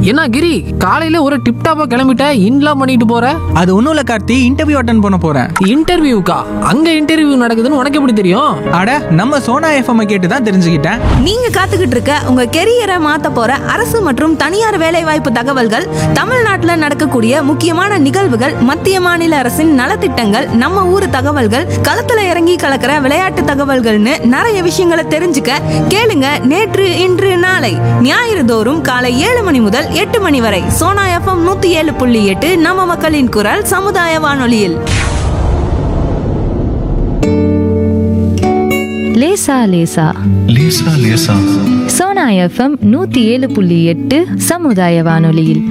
என்ன கிரி காலையில ஒரு டிப் டாப்பா கிளம்பிட்ட இன்லாம் பண்ணிட்டு போற அது ஒன்றும் இல்லை கார்த்தி இன்டர்வியூ அட்டன் பண்ண போகிறேன் இன்டர்வியூக்கா அங்க இன்டர்வியூ நடக்குதுன்னு உனக்கு எப்படி தெரியும் அட நம்ம சோனா எஃப்எம் கேட்டு தான் தெரிஞ்சுக்கிட்டேன் நீங்க காத்துக்கிட்டு இருக்க உங்க கெரியரை மாத்த போற அரசு மற்றும் தனியார் வேலைவாய்ப்பு தகவல்கள் தமிழ்நாட்டுல நடக்கக்கூடிய முக்கியமான நிகழ்வுகள் மத்திய மாநில அரசின் நலத்திட்டங்கள் நம்ம ஊர் தகவல்கள் களத்துல இறங்கி கலக்கிற விளையாட்டு தகவல்கள்னு நிறைய விஷயங்களை தெரிஞ்சுக்க கேளுங்க நேற்று இன்று நாளை ஞாயிறு தோறும் காலை ஏழு மணி முதல் எட்டு மணி வரை சோனா எஃப்எம் நூத்தி ஏழு புள்ளி எட்டு நம்ம மக்களின் குரல் சமுதாய வானொலியில் லேசா லேசா லேசா லேசா சோனா எஃப்எம் நூத்தி ஏழு புள்ளி எட்டு சமுதாய வானொலியில்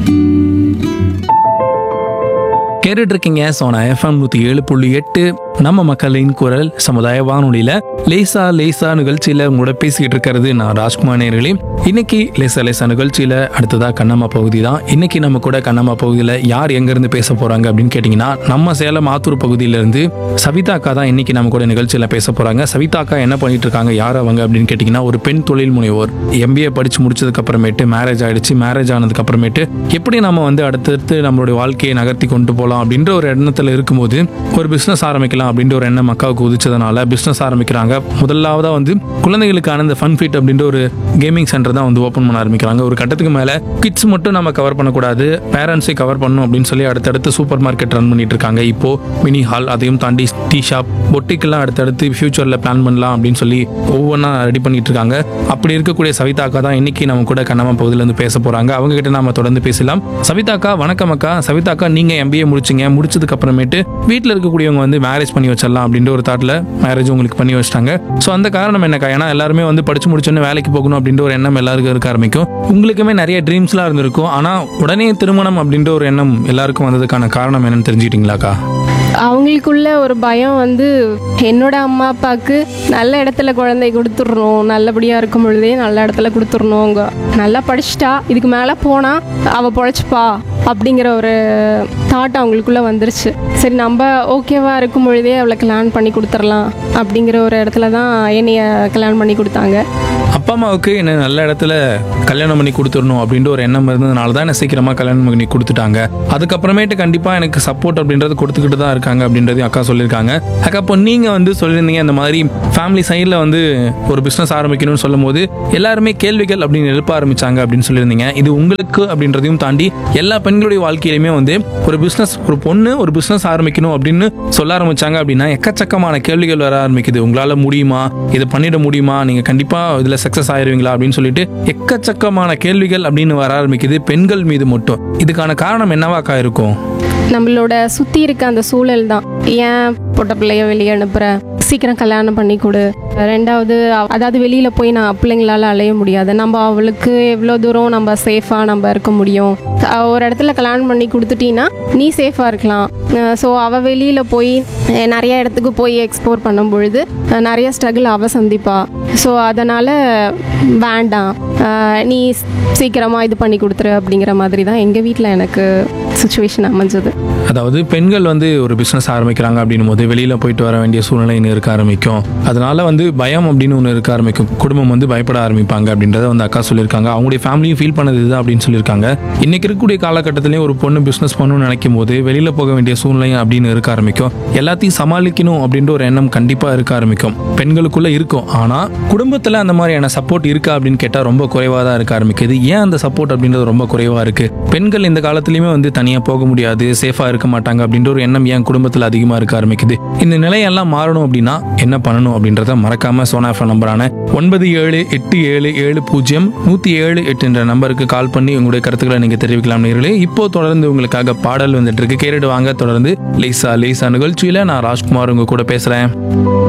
கேட்டுட்டு இருக்கீங்க சோனா எஃப்எம் நூத்தி ஏழு புள்ளி எட்டு நம்ம மக்களின் குரல் சமுதாய வானொலியில லேசா லேசா நிகழ்ச்சியில உங்களோட பேசிக்கிட்டு இருக்கிறது நான் ராஜ்குமார் நேர்களே இன்னைக்கு லேசா லேசா நிகழ்ச்சியில அடுத்ததா கண்ணம்மா பகுதி தான் இன்னைக்கு நம்ம கூட கண்ணம்மா பகுதியில யார் எங்க இருந்து பேச போறாங்க அப்படின்னு கேட்டீங்கன்னா நம்ம சேலம் ஆத்தூர் பகுதியில இருந்து சவிதா அக்கா தான் இன்னைக்கு நம்ம கூட நிகழ்ச்சியில பேச போறாங்க சவிதா அக்கா என்ன பண்ணிட்டு இருக்காங்க யார் அவங்க அப்படின்னு கேட்டீங்கன்னா ஒரு பெண் தொழில் முனைவோர் எம்பிஏ படிச்சு முடிச்சதுக்கு அப்புறமேட்டு மேரேஜ் ஆயிடுச்சு மேரேஜ் ஆனதுக்கு அப்புறமேட்டு எப்படி நம்ம வந்து அடுத்தடுத்து நம்மளுடைய வாழ்க்கையை நகர்த்தி கொண்டு போகலாம் அப்படின்ற ஒரு எண்ணத்துல இருக்கும்போது ஒரு பிசினஸ் ஆரம்பிக்கலாம் அப்படின்ற ஒரு எண்ணம் அக்காவுக்கு உதிச்சதுனால பிசினஸ் ஆரம்பிக்கிறாங்க முதலாவதா வந்து குழந்தைகளுக்கான இந்த ஃபன் ஃபிட் அப்படின்ற ஒரு கேமிங் சென்டர் தான் வந்து ஓப்பன் பண்ண ஆரம்பிக்கிறாங்க ஒரு கட்டத்துக்கு மேல கிட்ஸ் மட்டும் நம்ம கவர் பண்ணக்கூடாது பேரண்ட்ஸை கவர் பண்ணணும் அப்படின்னு சொல்லி அடுத்தடுத்து சூப்பர் மார்க்கெட் ரன் பண்ணிட்டு இருக்காங்க இப்போ மினி ஹால் அதையும் தாண்டி டீ ஷாப் பொட்டிக்கெல்லாம் அடுத்தடுத்து ஃபியூச்சர்ல பிளான் பண்ணலாம் அப்படின்னு சொல்லி ஒவ்வொன்றா ரெடி பண்ணிட்டு இருக்காங்க அப்படி இருக்கக்கூடிய சவிதாக்கா தான் இன்னைக்கு நம்ம கூட கண்ணம்மா பகுதியில இருந்து பேச போறாங்க அவங்க கிட்ட நாம தொடர்ந்து பேசலாம் சவிதாக்கா வணக்கம் அக்கா சவிதாக்கா நீங்க எம்பிஏ முடிச்சீங்க முடிச்சதுக்கு அப்புறமேட்டு வீட்டில் இருக்கக்கூடியவங்க வந்து மேரேஜ் பண்ணி வச்சிடலாம் அப்படின்ற ஒரு தாட்ல மேரேஜ் உங்களுக்கு பண்ணி வச்சிட்டாங்க ஸோ அந்த காரணம் என்னக்கா ஏன்னா எல்லாருமே வந்து படிச்சு முடிச்சோன்னு வேலைக்கு போகணும் அப்படின்ற ஒரு எண்ணம் எல்லாருக்கும் இருக்க ஆரம்பிக்கும் உங்களுக்குமே நிறைய ட்ரீம்ஸ்லாம் இருந்திருக்கும் ஆனா உடனே திருமணம் அப்படின்ற ஒரு எண்ணம் எல்லாருக்கும் வந்ததுக்கான காரணம் என்னன்னு தெரிஞ்சுக்கிட்டீங்களாக்கா அவங்களுக்குள்ள ஒரு பயம் வந்து என்னோட அம்மா அப்பாவுக்கு நல்ல இடத்துல குழந்தை கொடுத்துடணும் நல்லபடியாக இருக்கும் பொழுதே நல்ல இடத்துல கொடுத்துடணும் அவங்க நல்லா படிச்சிட்டா இதுக்கு மேலே போனால் அவள் பொழைச்சிப்பா அப்படிங்கிற ஒரு தாட் அவங்களுக்குள்ள வந்துருச்சு சரி நம்ம ஓகேவா இருக்கும் பொழுதே அவளை கல்யாணம் பண்ணி கொடுத்துடலாம் அப்படிங்கிற ஒரு இடத்துல தான் என்னைய கல்யாணம் பண்ணி கொடுத்தாங்க அப்பா அம்மாவுக்கு என்ன நல்ல இடத்துல கல்யாணம் பண்ணி கொடுத்துடணும் அப்படின்ற ஒரு எண்ணம் இருந்ததுனால தான் என்ன சீக்கிரமா கல்யாணம் பண்ணி கொடுத்துட்டாங்க அதுக்கப்புறமேட்டு கண்டிப்பா எனக்கு சப்போர்ட் அப்படின்றது கொடுத்துக்கிட்டு தான் இருக்காங்க அப்படின்றதையும் அக்கா சொல்லியிருக்காங்க அக்கா இப்போ நீங்க வந்து சொல்லியிருந்தீங்க இந்த மாதிரி ஃபேமிலி சைடில் வந்து ஒரு பிஸ்னஸ் ஆரம்பிக்கணும்னு சொல்லும் போது எல்லாருமே கேள்விகள் அப்படின்னு எழுப்ப ஆரம்பிச்சாங்க அப்படின்னு சொல்லியிருந்தீங்க இது உங்களுக்கு அப்படின்றதையும் தாண்டி எல்லா பெண்களுடைய வாழ்க்கையிலுமே வந்து ஒரு பிஸ்னஸ் ஒரு பொண்ணு ஒரு பிஸ்னஸ் ஆரம்பிக்கணும் அப்படின்னு சொல்ல ஆரம்பிச்சாங்க அப்படின்னா எக்கச்சக்கமான கேள்விகள் வர ஆரம்பிக்குது உங்களால முடியுமா இதை பண்ணிட முடியுமா நீங்க கண்டிப்பா இதுல சக்சஸ் ஆயிருவீங்களா அப்படின்னு சொல்லிட்டு எக்கச்சக்கமான கேள்விகள் அப்படின்னு வர ஆரம்பிக்குது பெண்கள் மீது மட்டும் இதுக்கான காரணம் என்னவாக்கா இருக்கும் நம்மளோட சுற்றி இருக்க அந்த சூழல் தான் ஏன் பொட்ட பிள்ளைய வெளியே அனுப்புற சீக்கிரம் கல்யாணம் பண்ணி கொடு ரெண்டாவது அவ- அதாவது வெளியில் போய் நான் பிள்ளைங்களால அலைய முடியாது நம்ம அவளுக்கு எவ்வளோ தூரம் நம்ம சேஃபாக நம்ம இருக்க முடியும் அஹ் ஒரு இடத்துல கல்யாணம் பண்ணி கொடுத்துட்டீங்கன்னா நீ சேஃபாக இருக்கலாம் ஸோ அவள் வெளியில் போய் அஹ் நிறைய இடத்துக்கு போய் எக்ஸ்ப்ளோர் பண்ணும் பொழுது அஹ் நிறைய ஸ்ட்ரகிள் அவள் சந்திப்பா ஸோ அதனால் வேண்டாம் அஹ் நீ சீக்கிரமாக இது பண்ணி கொடுத்துரு அப்படிங்கிற மாதிரி தான் எங்கள் வீட்டில் எனக்கு சுச்சுவேஷன் அமைஞ்சது அதாவது பெண்கள் வந்து ஒரு பிஸ்னஸ் ஆரம்பிக்கிறாங்க அப்படின்னும் போது வெளியில போயிட்டு வர வேண்டிய சூழ்நிலைன்னு இருக்க ஆரம்பிக்கும் அதனால வந்து பயம் அப்படின்னு ஒன்று இருக்க ஆரம்பிக்கும் குடும்பம் வந்து பயப்பட ஆரம்பிப்பாங்க அப்படின்றத வந்து அக்கா சொல்லியிருக்காங்க அவங்களுடைய ஃபேமிலியும் ஃபீல் பண்ணது இதுதான் அப்படின்னு சொல்லியிருக்காங்க இன்னைக்கு இருக்கக்கூடிய காலகட்டத்திலையும் ஒரு பொண்ணு பிஸ்னஸ் பண்ணணும்னு நினைக்கும் போது வெளியில போக வேண்டிய சூழ்நிலை அப்படின்னு இருக்க ஆரம்பிக்கும் எல்லாத்தையும் சமாளிக்கணும் அப்படின்ற ஒரு எண்ணம் கண்டிப்பா இருக்க ஆரம்பிக்கும் பெண்களுக்குள்ள இருக்கும் ஆனா குடும்பத்துல அந்த மாதிரியான சப்போர்ட் இருக்கா அப்படின்னு கேட்டா ரொம்ப குறைவா தான் இருக்க ஆரம்பிக்குது ஏன் அந்த சப்போர்ட் அப்படின்றது ரொம்ப குறைவா இருக்கு பெண்கள் இந்த காலத்துலயுமே வந்து தனியா போக முடியாது சேஃபா இருக்க மாட்டாங்க அப்படின்ற ஒரு எண்ணம் ஏன் குடும்பத்துல அதிகமா இருக்க ஆரம்பிக்குது இந்த நிலையெல்லாம் மாறணும் அப்படின்னா என்ன பண்ணணும் அப்படின்றத மறக்காம சோனா எஃப்எம் நம்பரான ஒன்பது ஏழு எட்டு ஏழு ஏழு பூஜ்ஜியம் நூத்தி ஏழு எட்டு என்ற நம்பருக்கு கால் பண்ணி உங்களுடைய கருத்துக்களை நீங்க தெரிவிக்கலாம் நேர்களே இப்போ தொடர்ந்து உங்களுக்காக பாடல் வந்துட்டு இருக்கு கேட்டுட்டு வாங்க தொடர்ந்து லேசா லேசா நிகழ்ச்சியில நான் ராஜ்குமார் உங்க கூட பேசுறேன்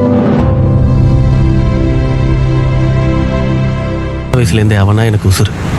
வயசுலேருந்தே அவனா எனக்கு உசுறு